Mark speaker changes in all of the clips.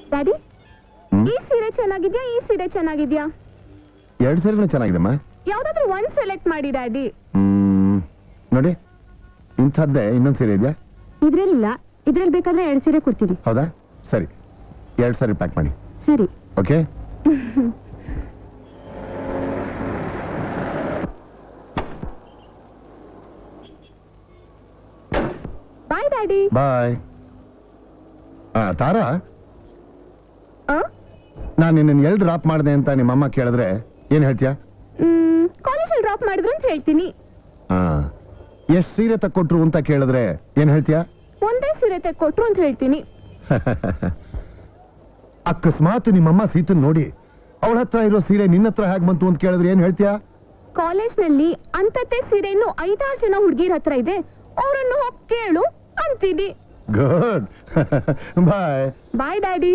Speaker 1: Daddy
Speaker 2: ಹ್ಮ್?
Speaker 1: ಈ ಸೀರೆ ಚೆನ್ನಾಗಿದ್ಯಾ ಈ ಸೀರೆ ಚೆನ್ನಾಗಿದ್ಯಾ
Speaker 2: ಎರಡು ಸೀರೆಗಳು ಚೆನ್ನಾಗಿದೆಮ್ಮ
Speaker 1: ಯಾವ್ದಾದ್ರು ಒಂದ್ ಸೆಲೆಕ್ಟ್ ಮಾಡಿ ಡ್ಯಾಡಿ
Speaker 2: ಹ್ಮ್ ನೋಡಿ ಇಂಥದ್ದೇ ಇನ್ನೊಂದು ಸೀರೆ ಇದೆಯಾ
Speaker 1: ಇದ್ರಲ್ಲಿಲ್ಲ ಇದ್ರಲ್ಲಿ ಬೇಕಾದ್ರೆ ಎರಡ್ ಸೀರೆ ಕೊಡ್ತೀನಿ
Speaker 2: ಹೌದಾ ಸರಿ ಎರಡು ಸಾರಿ ಪ್ಯಾಕ್ ಮಾಡಿ
Speaker 1: ಸರಿ
Speaker 2: ಓಕೆ
Speaker 1: ಬಾಯ್ ಡ್ಯಾಡಿ
Speaker 2: ಬಾಯ್ ತಾರಾ ನಾನು ನಿನ್ನ ಎಲ್ಲಿ ಡ್ರಾಪ್ ಮಾಡಿದೆ ಅಂತ ನಿಮ್ಮಮ್ಮ ಕೇಳಿದ್ರೆ ಏನು ಹೇಳ್ತೀಯಾ
Speaker 1: ಕಾಲೇಜಲ್ಲಿ ಡ್ರಾಪ್ ಮಾಡಿದ್ರು ಅಂತ ಹೇಳ್ತೀನಿ
Speaker 2: ಹಾ ಎಷ್ಟು ಸೀರೆ ತಕ್ಕೊಟ್ರು ಅಂತ ಕೇಳಿದ್ರೆ ಏನು ಹೇಳ್ತೀಯಾ
Speaker 1: ಒಂದೇ ಸೀರೆ ಕೊಟ್ರು ಅಂತ ಹೇಳ್ತೀನಿ
Speaker 2: ಅಕಸ್ಮಾತ್ ನಿಮ್ಮಮ್ಮ ಸೀತನ್ ನೋಡಿ ಅವಳ ಹತ್ರ ಇರೋ ಸೀರೆ ನಿನ್ನ ಹತ್ರ ಹೇಗೆ ಬಂತು ಅಂತ ಕೇಳಿದ್ರೆ ಏನು ಹೇಳ್ತೀಯಾ
Speaker 1: ಕಾಲೇಜ್ನಲ್ಲಿ ಅಂತತೆ ಸೀರೆ ಇನ್ನು ಐದಾರು ಜನ ಹುಡುಗಿರ ಹತ್ರ ಇದೆ ಅವರನ್ನು ಹೋಗಿ ಕೇಳು ಅಂತೀನಿ
Speaker 2: good bye
Speaker 1: bye daddy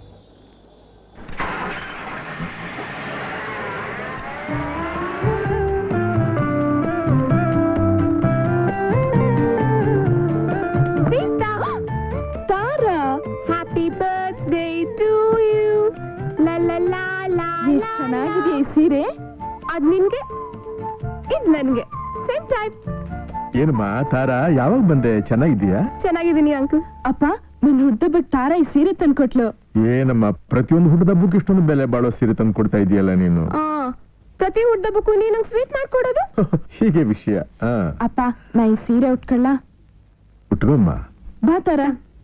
Speaker 1: Sita Tara happy birthday to you ಲಾ ಲಾ ಲಾ ಲಾ
Speaker 3: ಎಷ್ಟ್ ಚೆನ್ನಾಗಿದೆ ಈ ಸೀರೆ
Speaker 1: ಅದ್ ನಿನ್ಗೆ ಇದ್ ನನ್ಗೆ ಸೇಮ್ ಟೈಪ್
Speaker 2: ಏನಮ್ಮ ತಾರಾ ಯಾವಾಗ ಬಂದೆ ಚೆನ್ನಾಗಿದ್ದೀಯಾ
Speaker 1: ಚೆನ್ನಾಗಿದ್ದೀನಿ ಅಂಕಲ್
Speaker 3: ಅಪ್ಪ ನನ್ ಹುಟ್ಟಬ್ಬಕ್ ತಾರ ಈ ಸೀರೆ ತಂದ್ಕೊಟ್ಲು
Speaker 2: ಏನಮ್ಮ ಪ್ರತಿಯೊಂದು ಹುಟ್ಟದ ಹಬ್ಬಕ್ಕೆ ಇಷ್ಟೊಂದು ಬೆಲೆ ಬಾಳೋ ಸೀರೆ ತಂದು ಕೊಡ್ತಾ ಇದೆಯಲ್ಲ ನೀನು
Speaker 1: ಆ ಪ್ರತಿ ಹುಡ್ದಬ್ಬಕ್ಕೂ ನೀ ನಂಗೆ ಸ್ವೀಟ್ ಮಾಡ್ಕೊಡೋದು
Speaker 2: ಹೀಗೆ ವಿಷಯ ಹಾ
Speaker 3: ಅಪ್ಪ ನಾ ಈ ಸೀರೆ ಉಟ್ಕೊಳ್ಳ
Speaker 2: ಉಟ್ಕೊಮ್ಮ
Speaker 3: ಬಾ ತಾರ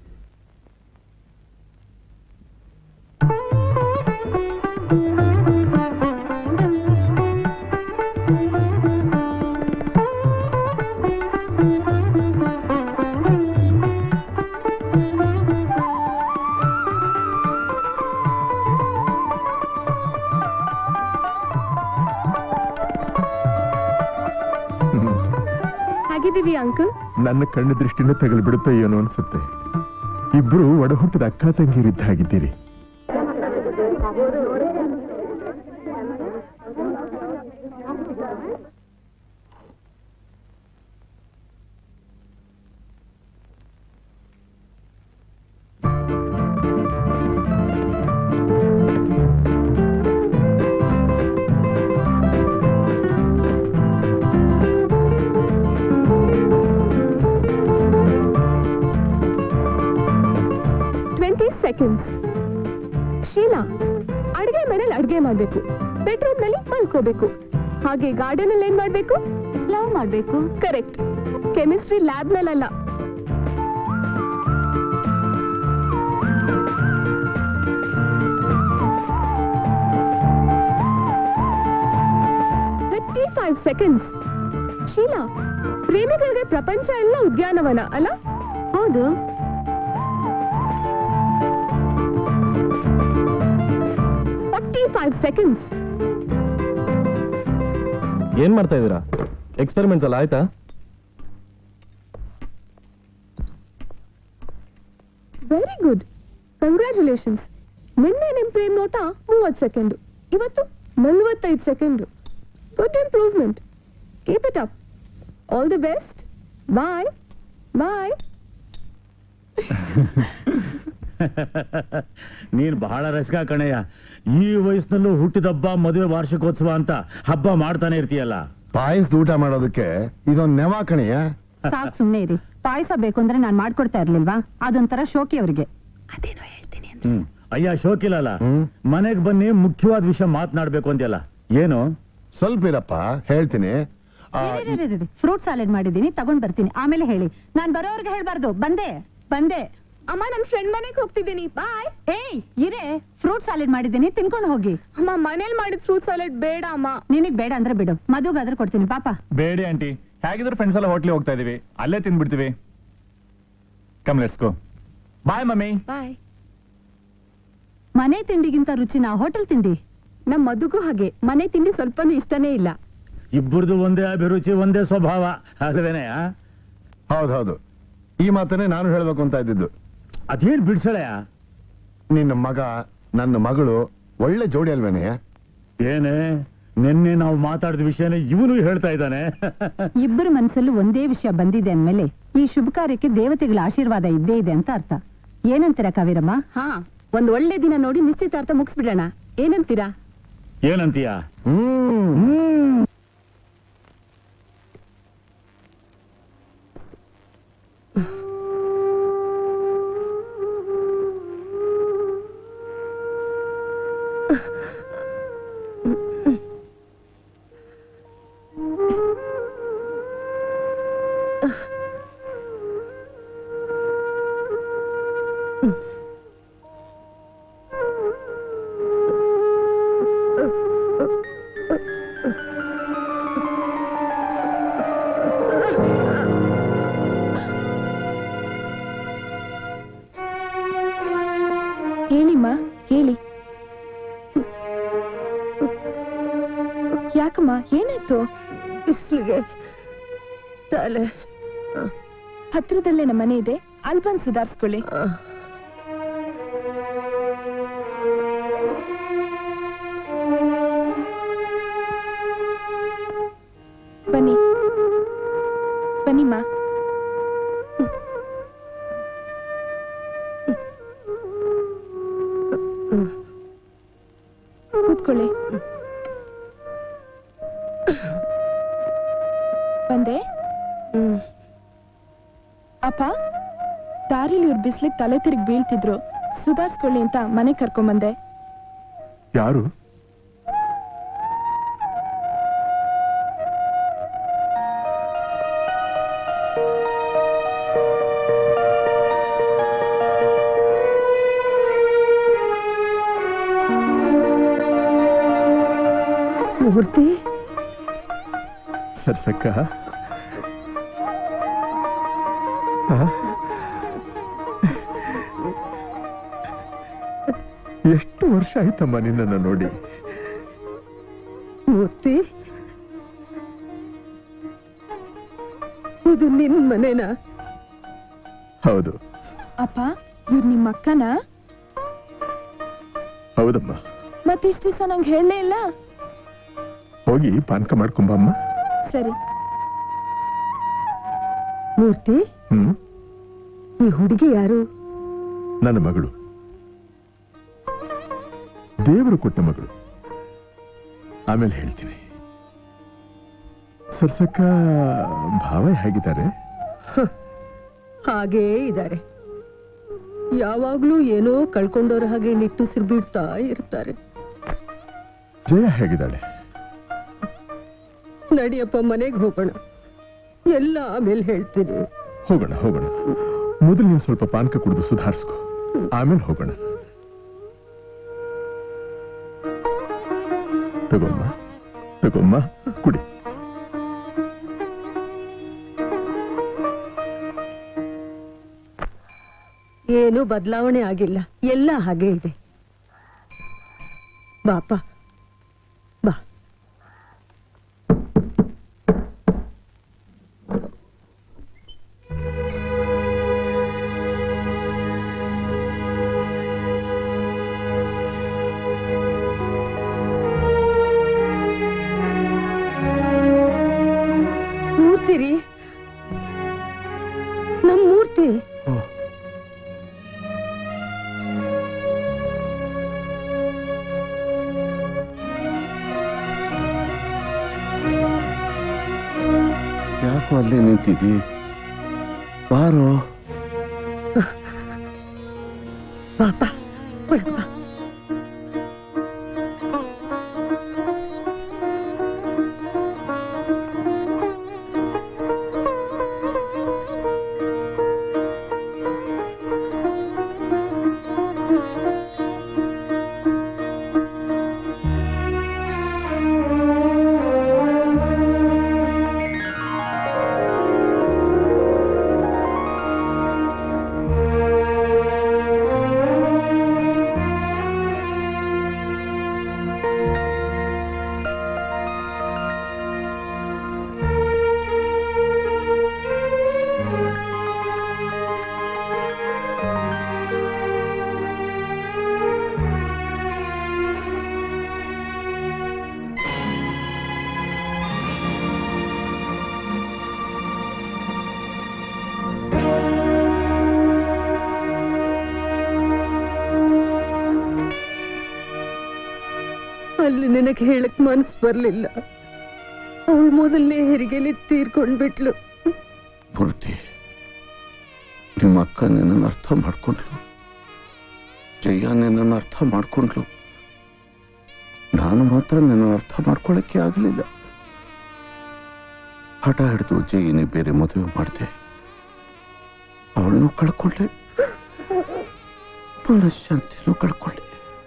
Speaker 1: ಹೇಗಿದ್ದೀವಿ ಅಂಕಲ್
Speaker 2: ನನ್ನ ಕಣ್ಣು ದೃಷ್ಟಿನ ತಗಲ್ ಬಿಡುತ್ತೆ ಏನೋ ಅನ್ಸುತ್ತೆ ಇಬ್ರು ಒಡ ಹುಟ್ಟಿದ ಅಕ್ಕ ತಂಗಿರಿದ್ದ ಹಾಗಿದ್ದೀರಿ
Speaker 1: ಟ್ವೆಂಟಿ ಸೆಕೆಂಡ್ಸ್ ಶೀಲಾ ಅಡಿಗೆ ಮನೇಲಿ ಅಡಿಗೆ ಮಾಡ್ಬೇಕು ಬೆಡ್ರೂಮ್ ನಲ್ಲಿ ಮಲ್ಕೋಬೇಕು ಹಾಗೆ ಗಾರ್ಡನ್ ಅಲ್ಲಿ ಏನ್ ಮಾಡ್ಬೇಕು ಲವ್ ಮಾಡ್ಬೇಕು ಕರೆಕ್ಟ್ ಕೆಮಿಸ್ಟ್ರಿ ಲ್ಯಾಬ್ ನಲ್ಲಲ್ಲ ಥರ್ಟಿ ಫೈವ್ ಸೆಕೆಂಡ್ಸ್ ಶೀಲಾ ಪ್ರೇಮಿಗಳಿಗೆ ಪ್ರಪಂಚ ಎಲ್ಲ ಉದ್ಯಾನವನ ಅಲ್ಲ ಹೌದು ಫಾರ್ಟಿ ಫೈವ್ ಸೆಕೆಂಡ್ಸ್
Speaker 4: ಏನ್ ಮಾಡ್ತಾ ಇದೀರಾ ಎಕ್ಸ್ಪೆರಿಮೆಂಟ್ಸ್ ಎಲ್ಲ ಆಯ್ತಾ
Speaker 1: ವೆರಿ ಗುಡ್ ಕಂಗ್ರ್ಯಾಚುಲೇಷನ್ಸ್ ನಿನ್ನೆ ನಿಮ್ ಪ್ರೇಮ್ ನೋಟ ಮೂವತ್ ಸೆಕೆಂಡ್ ಇವತ್ತು ನಲ್ವತ್ತೈದು second good improvement keep it up all the best bye bye
Speaker 5: ನೀನ್ ಬಹಳ ರಸಿಕ ಕಣಯ್ಯ ಈ ವಯಸ್ಸಿನಲ್ಲೂ ಹುಟ್ಟಿದಬ್ಬ ಮದುವೆ ವಾರ್ಷಿಕೋತ್ಸವ ಅಂತ ಹಬ್ಬ ಮಾಡ್ತಾನೆ ಇರ್ತೀಯಲ್ಲ
Speaker 2: ಪಾಯಸದ ಊಟ ಮಾಡೋದಕ್ಕೆ ಇದೊಂದ್ ನೆವ ಕಣೆಯ
Speaker 3: ಸಾಕ್ ಸುಮ್ನೆ ಇರಿ ಪಾಯಸ ಬೇಕು ಅಂದ್ರೆ ನಾನ್ ಮಾಡ್ಕೊಡ್ತಾ ಇರ್ಲಿಲ್ವಾ ಅದೊಂಥರ ಶೋಕಿ ಅವ್ರಿಗೆ
Speaker 5: ಹ್ಮ್ ಅಯ್ಯ ಶೋಕಿಲಲ್ಲ
Speaker 2: ಹ್ಮ್.
Speaker 5: ಮನೆಗ್ ಬನ್ನಿ ಮುಖ್ಯವಾದ ವಿಷಯ ಮಾತನಾಡ್ಬೇಕು ಅಂದ್ಯಲ್ಲ ಏನು
Speaker 2: ಸ್ವಲ್ಪ ಇರಪ್ಪ ಹೇಳ್ತೀನಿ ಆ,
Speaker 3: ಫ್ರೂಟ್ ಸಾಲೆಡ್ ಮಾಡಿದ್ದೀನಿ ತಗೊಂಡ್ ಬರ್ತೀನಿ ಆಮೇಲೆ ಹೇಳಿ ನಾನ್ ಬರೋರ್ಗೆ ಹೇಳ್ಬಾರ್ದು ಬಂದೆ ಬಂದೆ
Speaker 1: ಅಮ್ಮ ನನ್ ಫ್ರೆಂಡ್ ಮನೆಗೆ ಹೋಗ್ತಿದ್ದೀನಿ ಬಾಯ್
Speaker 3: ಏಯ್ ಇರೇ ಫ್ರೂಟ್ ಸಾಲೆಡ್ ಮಾಡಿದ್ದೀನಿ ತಿನ್ಕೊಂಡು ಹೋಗಿ
Speaker 1: ಅಮ್ಮ ಮನೇಲಿ ಮಾಡಿದ ಫ್ರೂಟ್ ಸಾಲೆಡ್ ಬೇಡ ಅಮ್ಮ
Speaker 3: ನಿನಗ್ ಬೇಡ ಅಂದ್ರೆ ಬಿಡು ಮದುಗಾದ್ರೆ ಕೊಡ್ತೀನಿ ಪಾಪ
Speaker 4: ಬೇಡಿ ಆಂಟಿ ಹೇಗಿದ್ರು ಫ್ರೆಂಡ್ಸ್ ಎಲ್ಲ ಹೋಟ್ಲಿಗೆ ಹೋಗ್ತಾ ಇದೀವಿ ಅಲ್ಲೇ ತಿಂದ್ಬಿಡ್ತೀವಿ come let's go bye mummy
Speaker 1: bye
Speaker 3: ಮನೆ ತಿಂಡಿಗಿಂತ ರುಚಿನ ಹೋಟೆಲ್ ತಿಂಡಿ
Speaker 1: ನಮ್ ಮದುಗೂ ಹಾಗೆ ಮನೆ ತಿಂಡಿ ಸ್ವಲ್ಪನೂ ಇಷ್ಟನೇ ಇಲ್ಲ
Speaker 5: ಇಬ್ಬರದು ಒಂದೇ ಅಭಿರುಚಿ ಒಂದೇ ಸ್ವಭಾವ ಅಲ್ವೇನೆ ಆ?
Speaker 2: ಹೌದೌದು ಈ ಮಾತನ್ನೇ ನಾನು ಹೇಳ್ಬೇಕು ಅಂತ ಇದ್ದಿದ್ದು
Speaker 5: ಅದೇನ್ ಬಿಡ್ಸಳೆಯ
Speaker 2: ನಿನ್ನ ಮಗ ನನ್ನ ಮಗಳು ಒಳ್ಳೆ ಜೋಡಿ ಅಲ್ವೇನೆಯ
Speaker 5: ಏನೇ ನಿನ್ನೆ ನಾವು ಮಾತಾಡಿದ ವಿಷಯನೇ ಇವನು ಹೇಳ್ತಾ ಇದ್ದಾನೆ
Speaker 3: ಇಬ್ಬರ ಮನಸ್ಸಲ್ಲೂ ಒಂದೇ ವಿಷಯ ಬಂದಿದೆ ಅಂದ್ಮೇಲೆ ಈ ಶುಭ ಕಾರ್ಯಕ್ಕೆ ದೇವತೆಗಳ ಆಶೀರ್ವಾದ ಇದ್ದೇ ಇದೆ ಅಂತ ಅರ್ಥ ಏನಂತೀರ ಕಾವೇರಮ್ಮ
Speaker 1: ಹಾ
Speaker 3: ಒಂದ್ ಒಳ್ಳೆ ದಿನ ನೋಡಿ ನಿಶ್ಚಿತಾರ್ಥ ಮುಗಿಸ್ಬಿಡೋಣ ಏನಂತೀರಾ
Speaker 5: ಏನಂತೀಯ
Speaker 1: ಹೇಳಿಮ್ಮ ಹೇಳಿ ಯಾಕಮ್ಮ ಏನಾಯ್ತು
Speaker 6: ಬಿಸಿಲಿಗೆ ತಲೆ
Speaker 1: ಹತ್ರದಲ್ಲೇ ನಮ್ಮ ಮನೆ ಇದೆ ಅಲ್ಲಿ ಬಂದು ಸುಧಾರಿಸ್ಕೊಳ್ಳಿ ಬನ್ನಿ ಬನ್ನಿಮ್ಮ ಕೂತ್ಕೊಳ್ಳಿ ಬಂದೆ ಅಪ್ಪ ದಾರಿಲಿ ಇವ್ರ ಬಿಸ್ಲಿಗೆ ತಲೆ ತಿರುಗಿ ಬೀಳ್ತಿದ್ರು ಸುಧಾರಿಸ್ಕೊಳ್ಳಿ ಅಂತ ಮನೆ ಕರ್ಕೊಂಬಂದೆ
Speaker 2: ಯಾರು
Speaker 6: ಮೂರ್ತಿ
Speaker 2: ಸರ್ಸಕ್ಕ ಆ? ಎಷ್ಟು ವರ್ಷ ಆಯ್ತಮ್ಮ ನಿನ್ನನ್ನು ನೋಡಿ
Speaker 6: ಮೂರ್ತಿ ಇದು ನಿನ್ ಮನೆನಾ
Speaker 2: ಹೌದು
Speaker 1: ಅಪ್ಪ ಇವ್ರು ನಿಮ್ಮ ಅಕ್ಕನ
Speaker 2: ಹೌದಮ್ಮ
Speaker 1: ಮತ್ತಿಷ್ಟು ದಿವಸ ನಂಗೆ ಹೇಳಲೇ ಇಲ್ಲ
Speaker 2: ಹೋಗಿ ಪಾನಕ ಮಾಡ್ಕೊಂಬಮ್ಮ
Speaker 1: ಸರಿ
Speaker 6: ಮೂರ್ತಿ
Speaker 2: ಹ್ಮ್
Speaker 6: ಈ ಹುಡುಗಿ ಯಾರು
Speaker 2: ನನ್ನ ಮಗಳು ದೇವರು ಕೊಟ್ಟ ಮಗಳು ಆಮೇಲೆ ಹೇಳ್ತೀನಿ ಸರ್ಸಕ್ಕ ಭಾವ ಹೇಗಿದ್ದಾರೆ
Speaker 6: ಹಾಗೇ ಇದ್ದಾರೆ ಯಾವಾಗ್ಲೂ ಏನೋ ಕಳ್ಕೊಂಡವ್ರ ಹಾಗೆ ನಿಟ್ಟುಸಿರು ಬಿಡ್ತಾ ಇರ್ತಾರೆ
Speaker 2: ಜಯ ಹೇಗಿದ್ದಾಳೆ
Speaker 6: ನಡಿಯಪ್ಪ ಮನೆಗೆ ಹೋಗೋಣ ಎಲ್ಲ ಆಮೇಲೆ ಹೇಳ್ತೀನಿ
Speaker 2: ಹೋಗೋಣ ಹೋಗೋಣ ಮೊದಲು ನೀನು ಸ್ವಲ್ಪ ಪಾನಕ ಕುಡಿದು ಸುಧಾರಿಸ್ಕೊ ಆಮೇಲೆ ಹೋಗೋಣ ತಗೊಮ್ಮ ತಗೊಮ್ಮ ಕುಡಿ
Speaker 6: ಏನು ಬದಲಾವಣೆ ಆಗಿಲ್ಲ ಎಲ್ಲ ಹಾಗೆ ಇದೆ ಬಾಪ ಬಾ ಮೂರ್ತಿ ರೀ ನಮ್ ಮೂರ್ತಿ
Speaker 7: ಯಾಕೋ ಅಲ್ಲೇ ನಿಂತಿದ್ದಿ ಬಾರೋ
Speaker 6: ಬಾಪ ಒಳಗ್ ಬಾ ಅಲ್ಲಿ ನಿನಗೆ ಹೇಳಕ್ ಮನ್ಸ್ ಬರ್ಲಿಲ್ಲ ಅವಳು ಮೊದಲನೇ ಹೆರಿಗೆಲಿ ತೀರ್ಕೊಂಡ್ಬಿಟ್ಲು
Speaker 7: ಮೂರ್ತಿ ನಿಮ್ಮ ಅಕ್ಕ ನಿನ್ನನ್ನು ಅರ್ಥ ಮಾಡ್ಕೊಂಡ್ಲು ಜಯ್ಯ ನಿನ್ನನ್ನು ಅರ್ಥ ಮಾಡ್ಕೊಂಡ್ಲು ನಾನು ಮಾತ್ರ ನಿನ್ನ ಅರ್ಥ ಮಾಡ್ಕೊಳ್ಳಕ್ಕೆ ಆಗಲಿಲ್ಲ ಹಠ ಹಿಡಿದು ಜಯಿನಿ ಬೇರೆ ಮದುವೆ ಮಾಡಿದೆ ಅವಳನ್ನು ಕಳ್ಕೊಂಡೆ ಮನಃಶಾಂತಿನೂ ಕಳ್ಕೊಂಡೆ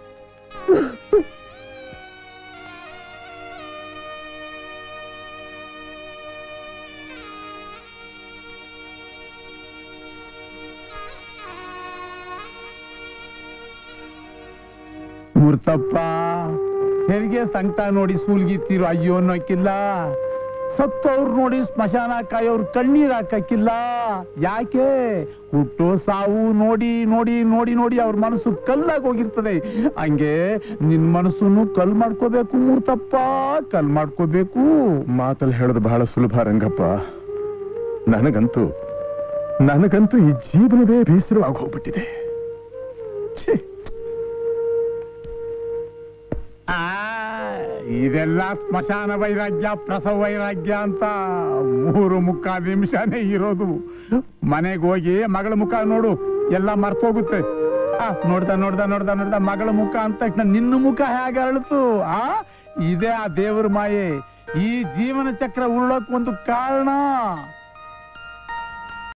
Speaker 8: ಮೂರ್ತಪ್ಪ ಹೆರಿಗೆ ಸಂಕಟ ನೋಡಿ ಸೂಲ್ಗಿತ್ತೀರು ಅಯ್ಯೋ ಅನ್ನೋಕ್ಕಿಲ್ಲ ಸತ್ತವ್ರು ನೋಡಿ ಸ್ಮಶಾನ ಕಾಯೋರು ಕಣ್ಣೀರ್ ಹಾಕಕ್ಕಿಲ್ಲ ಯಾಕೆ ಹುಟ್ಟೋ ಸಾವು ನೋಡಿ ನೋಡಿ ನೋಡಿ ನೋಡಿ ಅವ್ರ ಮನಸ್ಸು ಕಲ್ಲಾಗಿ ಹೋಗಿರ್ತದೆ ಹಂಗೆ ನಿನ್ ಮನಸ್ಸನ್ನು ಕಲ್ ಮಾಡ್ಕೋಬೇಕು ಮೂರ್ತಪ್ಪ ಕಲ್ ಮಾಡ್ಕೋಬೇಕು
Speaker 2: ಮಾತಲ್ಲಿ ಹೇಳೋದು ಬಹಳ ಸುಲಭ ರಂಗಪ್ಪ ನನಗಂತೂ ನನಗಂತೂ ಈ ಜೀವನವೇ ಬೇಸರವಾಗಿ ಹೋಗ್ಬಿಟ್ಟಿದೆ ಛೀ,
Speaker 8: ಆ, ಇದೆಲ್ಲ ಸ್ಮಶಾನ ವೈರಾಗ್ಯ ಪ್ರಸವ ವೈರಾಗ್ಯ ಅಂತ ಮೂರು ಮುಕ್ಕಾಲು ನಿಮಿಷನೇ ಇರೋದು ಮನೆಗೆ ಹೋಗಿ ಮಗಳ ಮುಖ ನೋಡು ಎಲ್ಲ ಮರ್ತೋಗುತ್ತೆ ಆ ನೋಡ್ದ ನೋಡ್ದ ನೋಡ್ದ ನೋಡ್ದ ಮಗಳ ಮುಖ ಅಂತ ತಕ್ಷಣ ನಿನ್ನ ಮುಖ ಹೇಗೆ ಅರಳಿತು ಆ ಇದೇ ಆ ದೇವರ ಮಾಯೆ ಈ ಜೀವನ ಚಕ್ರ ಉಳ್ಳೋಕ್ ಒಂದು ಕಾರಣ